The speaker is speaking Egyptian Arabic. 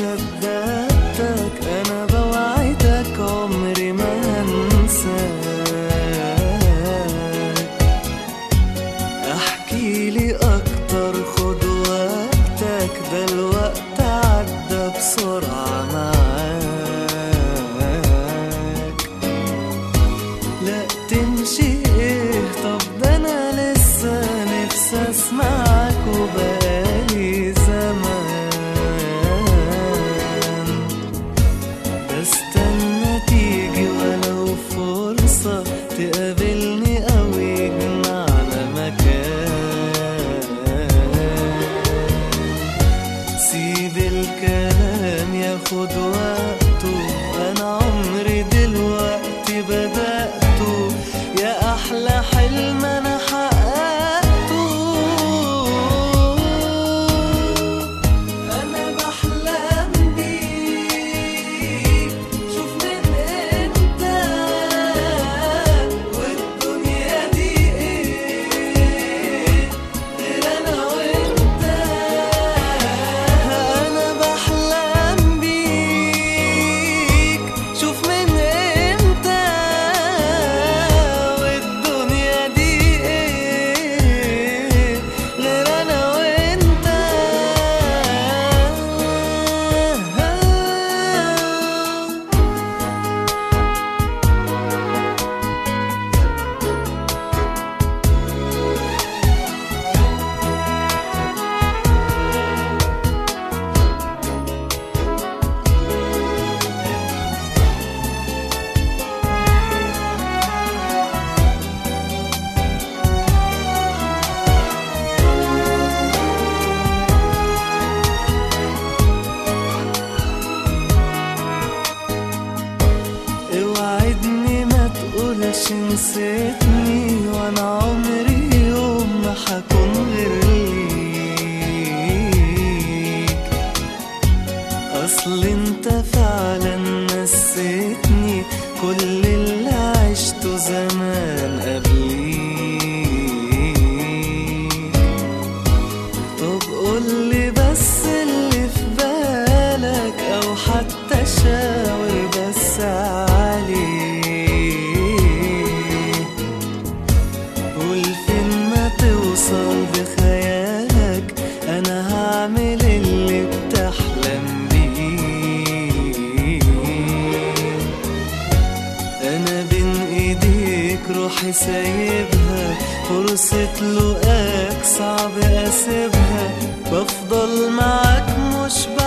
صدقتك انا بوعدك عمري ما هنساك احكي لي اكتر خد وقتك ده الوقت عدى بسرعة معاك لا تمشي ايه طب ده انا لسه نفسي اسمعك وبقالي زمان بستنى تيجي ولو فرصة تقابلني أو يجمعنا مكان سيب الكلام ياخد وقته أنا عمري دلوقتي بدأته يا أحلى حلم أنا حققته أنا بحلم بيك شوف من إمتى والدنيا دي إيه غير أنا وأنت أنا بحلم بيك شوف من إمتى والدنيا دي إيه غير أنا وأنت اوعدني ما تقولش نسيتني وانا عمري يوم ما حكون غير ليك اصل انت فعلا نسيتني كل اللي عشته زمان قبليك طب قولي بس اللي في بالك او حتى شاور بس عليه قول فين ما توصل بخيالك انا هعمل اللي بتحلم بيه انا بين ايديك روحي سايبها فرصة لقاك صعب اسيبها بفضل معاك مش